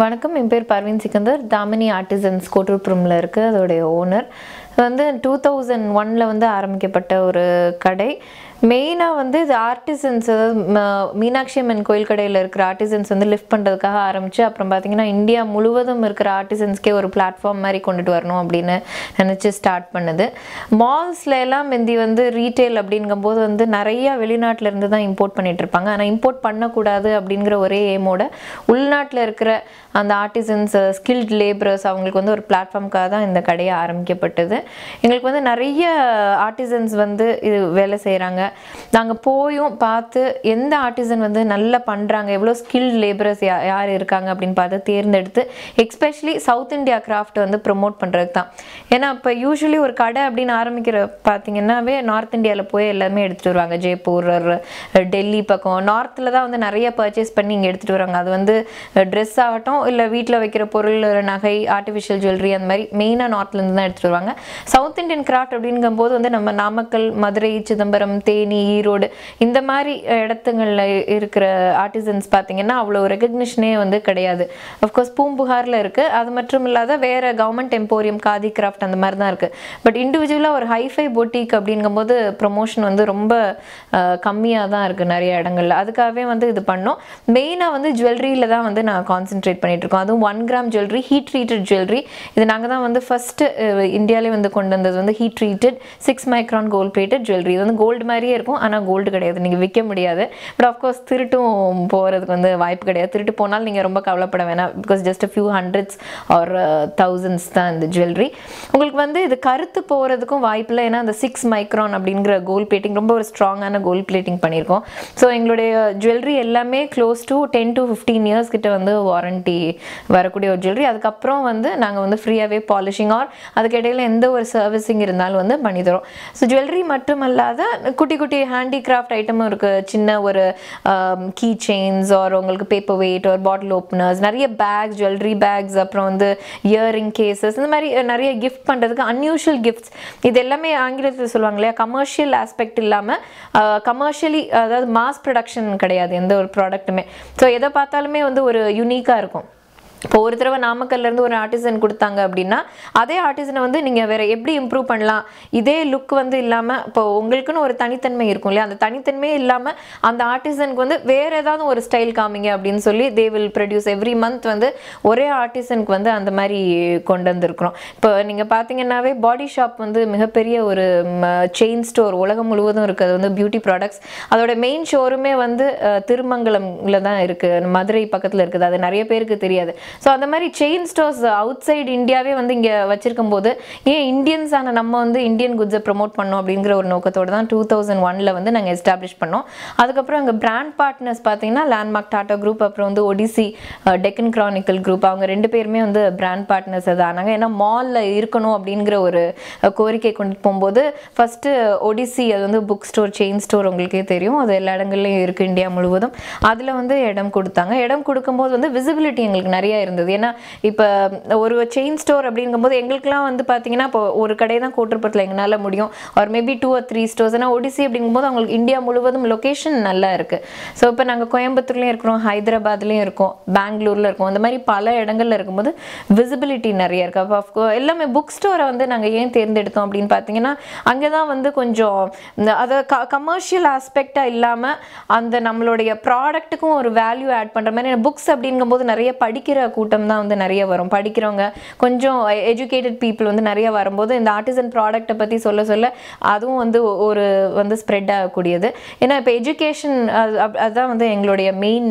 வணக்கம் என் பேர் பர்வீன் சிக்கந்தர் தாமினி ஆர்டிசன்ஸ் கோட்டூர்புரமில் இருக்குது அதோடைய ஓனர் இது வந்து டூ தௌசண்ட் ஒனில் வந்து ஆரம்பிக்கப்பட்ட ஒரு கடை மெயினாக வந்து இது ஆர்டிசன்ஸ் அதாவது ம- மீனாட்சி அம்மன் கோயில் கடையில் இருக்கிற ஆர்டிசன்ஸ் வந்து லிஃப்ட் பண்ணுறதுக்காக ஆரம்பித்து அப்புறம் பார்த்தீங்கன்னா இந்தியா முழுவதும் இருக்கிற ஆர்டிசன்ஸ்க்கே ஒரு பிளாட்ஃபார்ம் மாதிரி கொண்டுட்டு வரணும் அப்படின்னு நினச்சி ஸ்டார்ட் பண்ணுது மால்ஸ்ல எல்லாம் முந்தி வந்து ரீட்டைல் அப்படிங்கும்போது வந்து நிறைய வெளிநாட்டுல இருந்து தான் இம்போர்ட் பண்ணிட்டு இருப்பாங்க ஆனால் இம்போர்ட் பண்ணக்கூடாது அப்படிங்கிற ஒரே ஏமோட உள்நாட்டில் இருக்கிற அந்த ஆர்டிசன்ஸ் ஸ்கில்ட் லேபரர்ஸ் அவங்களுக்கு வந்து ஒரு பிளாட்ஃபார்முக்காக தான் இந்த கடையை ஆரம்பிக்கப்பட்டது எங்களுக்கு வந்து நிறைய ஆர்டிசன்ஸ் வந்து இது வேலை செய்கிறாங்க நாங்கள் போயும் பார்த்து எந்த ஆர்டிசன் வந்து நல்லா பண்ணுறாங்க எவ்வளோ ஸ்கில்ட் லேபரர்ஸ் யா யார் இருக்காங்க அப்படின்னு பார்த்து தேர்ந்தெடுத்து எக்ஸ்பெஷலி சவுத் இந்தியா கிராஃப்ட் வந்து ப்ரொமோட் பண்ணுறதுக்கு தான் ஏன்னா இப்போ யூஸ்வலி ஒரு கடை அப்படின்னு ஆரம்பிக்கிற பார்த்தீங்கன்னாவே நார்த் இந்தியாவில் போய் எல்லாமே எடுத்துகிட்டு வருவாங்க ஜெய்ப்பூர் or டெல்லி பக்கம் நார்த்தில் தான் வந்து நிறைய பர்ச்சேஸ் பண்ணி இங்கே எடுத்துகிட்டு வராங்க அது வந்து ட்ரெஸ் ஆகட்டும் இல்லை வீட்டில் வைக்கிற பொருள் நகை ஆர்டிஃபிஷியல் ஜுவல்லரி அந்த மாதிரி மெயினாக நார்த்லேருந்து தான் எடுத்துகிட்டு வருவாங்க சவுத் இந்தியன் கிராஃப்ட் அப்படிங்கும்போது வந்து நம்ம நாமக்கல் மதுரை சிதம்பரம் தேனி ஈரோடு இந்த மாதிரி இடத்துங்களில் இருக்கிற ஆர்டிசன்ஸ் பார்த்தீங்கன்னா அவ்வளோ ரெகக்னிஷனே வந்து கிடையாது அஃப்கோர்ஸ் பூம்புகாரில் இருக்குது அது மட்டும் இல்லாத வேறு கவர்மெண்ட் எம்போரியம் காதி கிராஃப்ட் அந்த மாதிரி தான் இருக்குது பட் இண்டிவிஜுவலாக ஒரு ஹைஃபை பொட்டிக் அப்படிங்கும்போது ப்ரொமோஷன் வந்து ரொம்ப கம்மியாக தான் இருக்குது நிறைய இடங்கள்ல அதுக்காகவே வந்து இது பண்ணோம் மெயினாக வந்து ஜுவல்லரியில் தான் வந்து நான் கான்சென்ட்ரேட் பண்ணிட்டு இருக்கோம் அதுவும் one gram jewellery heat treated jewellery இது நாங்கள் தான் வந்து ஃபஸ்ட்டு இந்தியாவிலே வந்து கொண்டு வந்தது வந்து heat treated six micron gold plated jewellery இது வந்து கோல்டு மாதிரியே இருக்கும் ஆனால் கோல்டு கிடையாது நீங்கள் விற்க முடியாது பட் ஆஃப்கோர்ஸ் திருட்டும் போகிறதுக்கு வந்து வாய்ப்பு கிடையாது திருட்டு போனாலும் நீங்கள் ரொம்ப கவலைப்பட வேணாம் because just few hundreds or thousands தான் இந்த ஜுவல்லரி உங்களுக்கு வந்து இது கருத்து போகிறதுக்கும் வாய்ப்பில்லை ஏன்னா அந்த சிக்ஸ் மைக்ரான் அப்படிங்கிற கோல்ட் பிளேட்டிங் ரொம்ப ஒரு ஸ்ட்ராங்கான கோல்ட் பிளேட்டிங் பண்ணியிருக்கோம் ஸோ எங்களுடைய ஜுவல்லரி எல்லாமே close to ten to fifteen years கிட்ட வந்து வாரண்டி வரக்கூடிய ஒரு ஜுவல்லரி அதுக்கப்புறம் வந்து நாங்கள் வந்து ஃப்ரீயாகவே பாலிஷிங் ஆர் அதுக்கு இடையில எந்த ஒரு சர்வீசிங் இருந்தாலும் வந்து பண்ணி தரோம் ஸோ ஜுவல்லரி மட்டுமல்லாத குட்டி குட்டி ஹேண்டிகிராஃப்ட் ஐட்டமும் இருக்குது சின்ன ஒரு கீ செயின்ஸ் ஆர் உங்களுக்கு பேப்பர் வெயிட் ஒரு பாட்டில் ஓப்பனர்ஸ் நிறைய பேக்ஸ் ஜுவல்லரி பேக்ஸ் அப்புறம் வந்து இயரிங் கேசஸ் இந்த மாதிரி நிறைய கிஃப்ட் பண்ணுறதுக்கு அன்யூஷுவல் கிஃப்ட்ஸ் இது எல்லாமே ஆங்கிலத்தில் சொல்லுவாங்க இல்லையா கமர்ஷியல் ஆஸ்பெக்ட் இல்லாமல் கமர்ஷியலி அதாவது மாஸ் ப்ரொடக்ஷன் கிடையாது எந்த ஒரு ப்ராடக்ட்டுமே ஸோ எதை பார்த்தாலுமே வந்து ஒரு யூனிக்காக இருக்கும் இப்போ ஒரு தடவை நாமக்கல்ல இருந்து ஒரு ஆர்டிசன் கொடுத்தாங்க அப்படின்னா அதே ஆர்டிசனை வந்து நீங்கள் வேற எப்படி இம்ப்ரூவ் பண்ணலாம் இதே லுக் வந்து இல்லாமல் இப்போ உங்களுக்குன்னு ஒரு தனித்தன்மை இருக்கும் இல்லையா அந்த தனித்தன்மையே இல்லாமல் அந்த ஆர்டிசனுக்கு வந்து வேற ஏதாவது ஒரு ஸ்டைல் காமிங்க அப்படின்னு சொல்லி they will produce every month வந்து ஒரே ஆர்டிசனுக்கு வந்து அந்த மாதிரி கொண்டு வந்திருக்கிறோம் இப்போ நீங்கள் பார்த்தீங்கன்னாவே பாடி ஷாப் வந்து மிகப்பெரிய ஒரு செயின் ஸ்டோர் உலகம் முழுவதும் இருக்குது அது வந்து பியூட்டி ப்ராடக்ட்ஸ் அதோட மெயின் ஷோரூமே வந்து அஹ், திருமங்கலம்ல தான் இருக்குது மதுரை பக்கத்தில் இருக்குது அது நிறைய பேருக்கு தெரியாது ஸோ அந்த மாதிரி செயின் ஸ்டோர்ஸ் அவுட் சைடு இந்தியாவே வந்து இங்கே வச்சிருக்கும் போது ஏன் இந்தியன்ஸான நம்ம வந்து இந்தியன் குட்ஸை ப்ரொமோட் பண்ணோம் அப்படிங்கிற ஒரு நோக்கத்தோடு தான் டூ தௌசண்ட் ஒனில் வந்து நாங்கள் எஸ்டாப்ளிஷ் பண்ணோம் அதுக்கப்புறம் எங்கள் பிராண்ட் பார்ட்னர்ஸ் பார்த்தீங்கன்னா லேண்ட்மார்க் டாட்டா குரூப் அப்புறம் வந்து ஒடிசி டெக்கன் கிரானிக்கல் குரூப் அவங்க ரெண்டு பேருமே வந்து பிராண்ட் பார்ட்னர்ஸ் அது ஆனாங்க ஏன்னா மாலில் இருக்கணும் அப்படிங்கிற ஒரு அஹ், கோரிக்கை கொண்டு போகும்போது ஃபஸ்ட்டு ஒடிசி அது வந்து புக் ஸ்டோர் செயின் ஸ்டோர் உங்களுக்கே தெரியும் அது எல்லா இடங்கள்லையும் இருக்குது இந்தியா முழுவதும் அதில் வந்து இடம் கொடுத்தாங்க இடம் கொடுக்கும்போது வந்து விசிபிலிட்டி எங்களுக்கு நிறைய இருந்தது ஏன்னா இப்போ ஒரு செயின் ஸ்டோர் அப்படிங்கும்போது எங்களுக்குலாம் வந்து பார்த்தீங்கன்னா இப்போ ஒரு கடை தான் கோட்டுப்பத்தில் எங்களால் முடியும் or maybe two or three stores ஏன்னா ஒடிசி அப்படிங்கும்போது அவங்களுக்கு இந்தியா முழுவதும் லொக்கேஷன் நல்லா இருக்குது ஸோ இப்போ நாங்கள் கோயம்புத்தூர்லேயும் இருக்கிறோம் ஹைதராபாத்லேயும் இருக்கோம் பெங்களூரில் இருக்கோம் அந்த மாதிரி பல இடங்கள்ல இருக்கும்போது விசிபிலிட்டி நிறைய இருக்குது அப்போ of- எல்லாமே புக் ஸ்டோரை வந்து நாங்கள் ஏன் தேர்ந்தெடுத்தோம் அப்படின்னு பார்த்தீங்கன்னா அங்கே தான் வந்து கொஞ்சம் இந்த அதை க கமர்ஷியல் ஆஸ்பெக்டாக இல்லாமல் அந்த நம்மளுடைய ப்ராடக்ட்டுக்கும் ஒரு வேல்யூ ஆட் பண்ணுற மாதிரி புக்ஸ் அப்படிங்கும்போது நிறைய படிக்கிற கூட்டம் தான் வந்து நிறைய வரும் படிக்கிறவங்க கொஞ்சம் எஜுகேட்டட் பீப்புள் வந்து நிறைய வரும்போது இந்த ஆர்டிசன் ப்ராடக்ட்டை பற்றி சொல்ல சொல்ல அதுவும் வந்து ஒரு வந்து ஸ்ப்ரெட் ஆகக்கூடியது ஏன்னா இப்போ எஜுகேஷன் அதுதான் வந்து எங்களுடைய மெயின்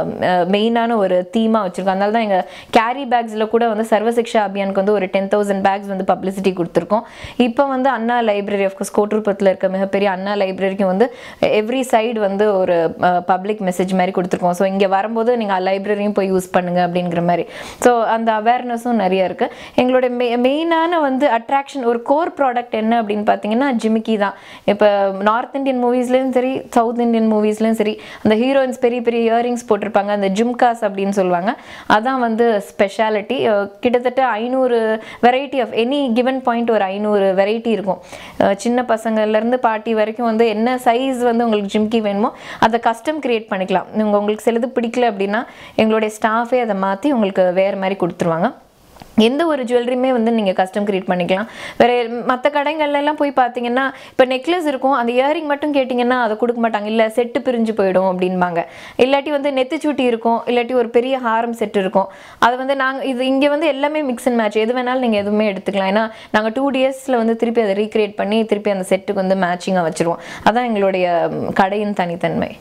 மெயினான ஒரு தீமாக வச்சுருக்கோம் அதனால தான் எங்கள் கேரி பேக்ஸில் கூட வந்து சர்வசிக்ஷா அபியானுக்கு வந்து ஒரு டென் தௌசண்ட் பேக்ஸ் வந்து பப்ளிசிட்டி கொடுத்துருக்கோம் இப்போ வந்து அண்ணா லைப்ரரி ஆஃப்கோர்ஸ் கோட்டூர்பத்தில் இருக்க மிகப்பெரிய அண்ணா லைப்ரரிக்கும் வந்து எவ்ரி சைடு வந்து ஒரு பப்ளிக் மெசேஜ் மாதிரி கொடுத்துருக்கோம் ஸோ இங்கே வரும்போது நீங்கள் லைப்ரரியும் போய் யூஸ் பண்ணுங்க அப்படிங்கிற மாதிரி ஸோ அந்த அவேர்னஸும் நிறைய இருக்குது எங்களோட மெ மெயினான வந்து அட்ராக்ஷன் ஒரு கோர் ப்ராடக்ட் என்ன அப்படின்னு பார்த்தீங்கன்னா ஜிமிக்கி தான் இப்போ நார்த் இந்தியன் மூவிஸ்லேயும் சரி சவுத் இந்தியன் மூவிஸ்லேயும் சரி அந்த ஹீரோயின்ஸ் பெரிய பெரிய இயரிங்ஸ் போட்டிருப்பாங்க அந்த ஜிம்காஸ் அப்படின்னு சொல்லுவாங்க அதான் வந்து ஸ்பெஷாலிட்டி கிட்டத்தட்ட ஐநூறு variety of any given point ஒரு ஐநூறு வெரைட்டி இருக்கும் அஹ் சின்ன பசங்கள்லேருந்து பாட்டி வரைக்கும் வந்து என்ன சைஸ் வந்து உங்களுக்கு ஜிம்கி வேணுமோ அதை கஸ்டம் கிரியேட் பண்ணிக்கலாம் நீங்கள் உங்களுக்கு சிலது பிடிக்கல அப்படின்னா எங்களுடைய ஸ்டாஃபே அதை மாற்றி உங்களுக்கு வேறு மாதிரி கொடுத்துருவாங்க எந்த ஒரு ஜுவல்லரியுமே வந்து நீங்கள் கஸ்டம் கிரியேட் பண்ணிக்கலாம் வேறு மற்ற கடைகள்ல எல்லாம் போய் பார்த்தீங்கன்னா இப்போ நெக்லஸ் இருக்கும் அந்த இயரிங் மட்டும் கேட்டிங்கன்னா அதை கொடுக்க மாட்டாங்க இல்லை செட்டு பிரிஞ்சு போயிடும் அப்படின்பாங்க இல்லாட்டி வந்து நெத்திச்சூட்டி இருக்கும் இல்லாட்டி ஒரு பெரிய ஹாரம் செட் இருக்கும் அது வந்து நாங்கள் இது இங்கே வந்து எல்லாமே மிக்ஸ் அண்ட் மேட்ச் எது வேணாலும் நீங்கள் எதுவுமே எடுத்துக்கலாம் ஏன்னா நாங்கள் டூ டேஸில் வந்து திருப்பி அதை ரீக்ரியேட் பண்ணி திருப்பி அந்த செட்டுக்கு வந்து மேட்சிங்காக வச்சுருவோம் அதான் எங்களுடைய ம், கடையின் தனித்தன்மை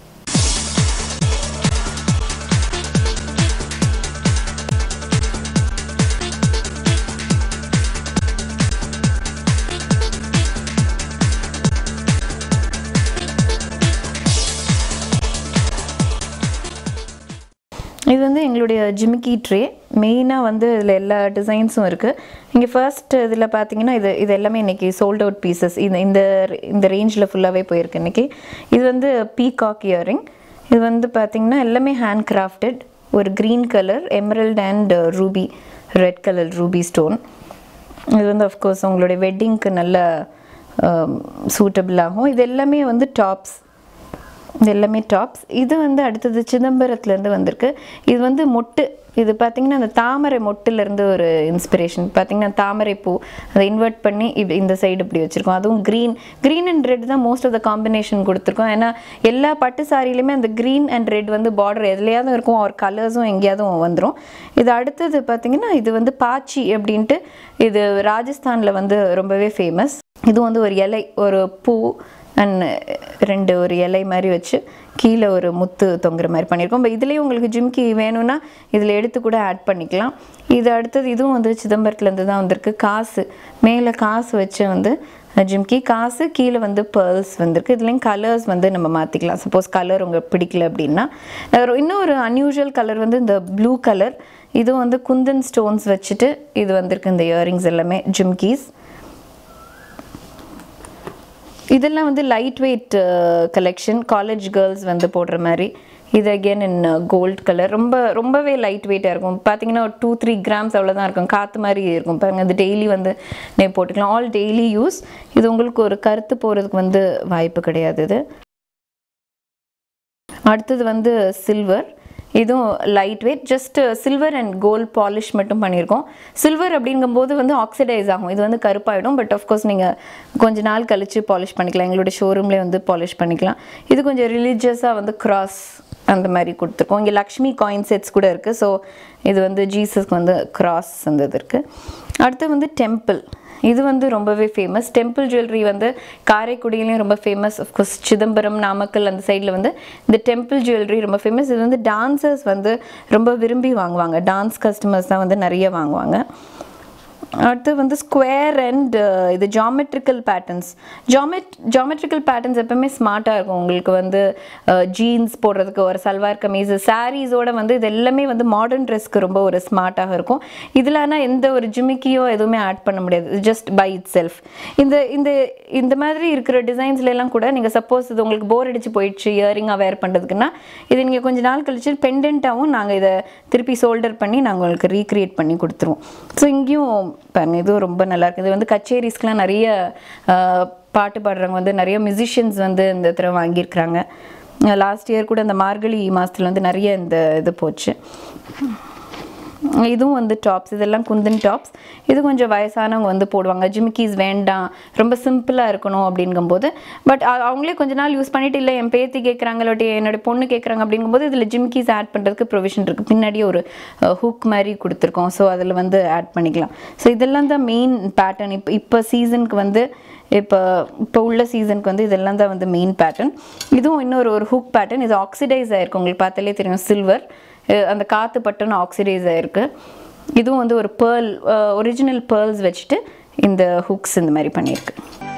இது வந்து எங்களுடைய ஜிமிக்கி ட்ரே மெயினாக வந்து இதில் எல்லா டிசைன்ஸும் இருக்குது இங்கே ஃபர்ஸ்ட் இதில் பார்த்தீங்கன்னா இது இது எல்லாமே இன்றைக்கி சோல்ட் அவுட் பீசஸ் இந்த இந்த இந்த ரேஞ்சில் ஃபுல்லாகவே போயிருக்கு இன்றைக்கி இது வந்து பீகாக் இயரிங் இது வந்து பார்த்தீங்கன்னா எல்லாமே ஹேண்ட் கிராஃப்டட் ஒரு green colour emerald and ruby red colour ruby stone இது வந்து அஃப்கோர்ஸ் உங்களுடைய வெட்டிங்க்கு நல்ல சூட்டபிள் ஆகும் இது எல்லாமே வந்து டாப்ஸ் இது எல்லாமே டாப்ஸ் இது வந்து அடுத்தது சிதம்பரத்துலேருந்து வந்திருக்கு இது வந்து மொட்டு இது பார்த்தீங்கன்னா அந்த தாமரை மொட்டுலேருந்து ஒரு இன்ஸ்பிரேஷன் பார்த்தீங்கன்னா தாமரை பூ அதை இன்வெர்ட் பண்ணி இப்படி இந்த சைடு இப்படி வச்சுருக்கோம் அதுவும் க்ரீன் க்ரீன் அண்ட் ரெட் தான் மோஸ்ட் ஆஃப் த காம்பினேஷன் கொடுத்துருக்கோம் ஏன்னா எல்லா பட்டு சாரிலையுமே அந்த க்ரீன் அண்ட் ரெட் வந்து பார்டர் எதுலையாவது இருக்கும் ஒரு கலர்ஸும் எங்கேயாவது வந்துடும் இது அடுத்தது பார்த்தீங்கன்னா இது வந்து பாச்சி அப்படின்ட்டு இது ராஜஸ்தானில் வந்து ரொம்பவே ஃபேமஸ் இது வந்து ஒரு இலை ஒரு பூ அண்ட் ரெண்டு ஒரு இலை மாதிரி வச்சு கீழே ஒரு முத்து தொங்குற மாதிரி பண்ணியிருக்கோம் இப்போ இதுலேயும் உங்களுக்கு ஜிம்கி வேணும்னா இதில் எடுத்து கூட ஆட் பண்ணிக்கலாம் இது அடுத்தது இதுவும் வந்து சிதம்பரத்துலேருந்து தான் வந்திருக்கு காசு மேலே காசு வச்சு வந்து ஜிம்கி காசு கீழே வந்து பேர்ல்ஸ் வந்திருக்கு இதுலேயும் கலர்ஸ் வந்து நம்ம மாற்றிக்கலாம் சப்போஸ் கலர் உங்களுக்கு பிடிக்கல அப்படின்னா ஒரு- இன்னும் ஒரு அன்யூஷுவல் கலர் வந்து இந்த ப்ளூ கலர் இதுவும் வந்து குந்தன் ஸ்டோன்ஸ் வச்சுட்டு இது வந்திருக்கு இந்த இயரிங்ஸ் எல்லாமே ஜிம்கீஸ் இதெல்லாம் வந்து light weight collection college girls வந்து போடுற மாதிரி இது அகேன் இன் கோல்ட் கலர் ரொம்ப ரொம்பவே லைட் வெயிட்டாக இருக்கும் பார்த்தீங்கன்னா ஒரு டூ த்ரீ கிராம்ஸ் அவ்வளோதான் இருக்கும் காற்று மாதிரி இருக்கும் பாருங்க இது டெய்லி வந்து நீ போட்டுக்கலாம் ஆல் டெய்லி யூஸ் இது உங்களுக்கு ஒரு கருத்து போகிறதுக்கு வந்து வாய்ப்பு கிடையாது இது அடுத்தது வந்து சில்வர் இதுவும் light weight just silver and gold polish மட்டும் பண்ணியிருக்கோம் சில்வர் அப்படிங்கும்போது வந்து ஆக்சிடைஸ் ஆகும் இது வந்து கருப்பாயிடும் பட் ஆஃப்கோர்ஸ் நீங்கள் கொஞ்ச நாள் கழித்து பாலிஷ் பண்ணிக்கலாம் எங்களுடைய ஷோரூம்லேயே வந்து பாலிஷ் பண்ணிக்கலாம் இது கொஞ்சம் ரிலீஜியஸாக வந்து கிராஸ் அந்த மாதிரி கொடுத்துருக்கோம் இங்கே லக்ஷ்மி காயின் செட்ஸ் கூட இருக்குது ஸோ இது வந்து ஜீசஸ்க்கு வந்து கிராஸ் அந்த இது இருக்குது அடுத்து வந்து டெம்பிள் இது வந்து ரொம்பவே ஃபேமஸ் டெம்பிள் ஜுவல்லரி வந்து காரைக்குடியிலையும் ரொம்ப ஃபேமஸ் அஃப்கோர்ஸ் சிதம்பரம் நாமக்கல் அந்த சைடில் வந்து இந்த டெம்பிள் ஜுவல்லரி ரொம்ப ஃபேமஸ் இது வந்து டான்சர்ஸ் வந்து ரொம்ப விரும்பி வாங்குவாங்க டான்ஸ் கஸ்டமர்ஸ் தான் வந்து நிறைய வாங்குவாங்க அடுத்து வந்து ஸ்கொயர் அண்ட் இது ஜாமெட்ரிக்கல் பேட்டர்ன்ஸ் ஜாமெட் ஜாமெட்ரிக்கல் பேட்டர்ன்ஸ் எப்பவுமே ஸ்மார்ட்டாக இருக்கும் உங்களுக்கு வந்து ஜீன்ஸ் போடுறதுக்கு ஒரு சல்வார் கமீஸ் சாரீஸோட வந்து இது எல்லாமே வந்து மாடர்ன் ட்ரெஸ்க்கு ரொம்ப ஒரு ஸ்மார்ட்டாக இருக்கும் இதில் ஆனால் எந்த ஒரு ஜிமிக்கியோ எதுவுமே ஆட் பண்ண முடியாது ஜஸ்ட் பை இட் செல்ஃப் இந்த இந்த இந்த மாதிரி இருக்கிற டிசைன்ஸ்ல எல்லாம் கூட நீங்கள் சப்போஸ் இது உங்களுக்கு போர் அடிச்சு போயிடுச்சு இயரிங்காக வேர் பண்ணுறதுக்குன்னா இது நீங்கள் கொஞ்ச நாள் கழிச்சு பெண்டென்ட்டாகவும் நாங்கள் இதை திருப்பி சோல்டர் பண்ணி நாங்கள் உங்களுக்கு ரீக்ரியேட் பண்ணி கொடுத்துருவோம் ஸோ இங்கேயும் பாருங்க இதுவும் ரொம்ப நல்லா இருக்குது இது வந்து கச்சேரிஸ்க்கெலாம் நிறைய ஆஹ், பாட்டு பாடுறவங்க வந்து நிறைய மியூசிஷியன்ஸ் வந்து இந்த தடவை வாங்கியிருக்கிறாங்க லாஸ்ட் இயர் கூட இந்த மார்கழி மாதத்தில் வந்து நிறைய இந்த இது போச்சு இதுவும் வந்து டாப்ஸ் இதெல்லாம் குந்தன் டாப்ஸ் இது கொஞ்சம் வயசானவங்க வந்து போடுவாங்க ஜிமிக்கீஸ் வேண்டாம் ரொம்ப சிம்பிளாக இருக்கணும் அப்படிங்கும்போது பட் அவங்களே கொஞ்ச நாள் யூஸ் பண்ணிட்டு இல்லை என் பேத்தி கேட்குறாங்க இல்லாட்டி என்னோட பொண்ணு கேட்குறாங்க அப்படிங்கும்போது இதில் ஜிமிக்கீஸ் ஆட் பண்ணுறதுக்கு ப்ரொவிஷன் இருக்குது பின்னாடியே ஒரு ஹுக் மாதிரி கொடுத்துருக்கோம் ஸோ அதில் வந்து ஆட் பண்ணிக்கலாம் ஸோ இதெல்லாம் தான் மெயின் பேட்டர்ன் இப்போ இப்போ சீசனுக்கு வந்து இப்போ இப்போ உள்ள சீசனுக்கு வந்து இதெல்லாம் தான் வந்து மெயின் பேட்டர்ன் இதுவும் இன்னொரு ஒரு ஹுக் பேட்டர்ன் இது ஆக்சிடைஸ் ஆயிருக்கு உங்களுக்கு பார்த்தாலே தெரியும் சில்வர் அந்த காற்று பட்டுன்னு ஆக்சிடைஸ் ஆயிருக்கு இதுவும் வந்து ஒரு பேர்ல் ஒரிஜினல் பேர்ல்ஸ் வச்சுட்டு இந்த ஹுக்ஸ் இந்த மாதிரி பண்ணியிருக்கு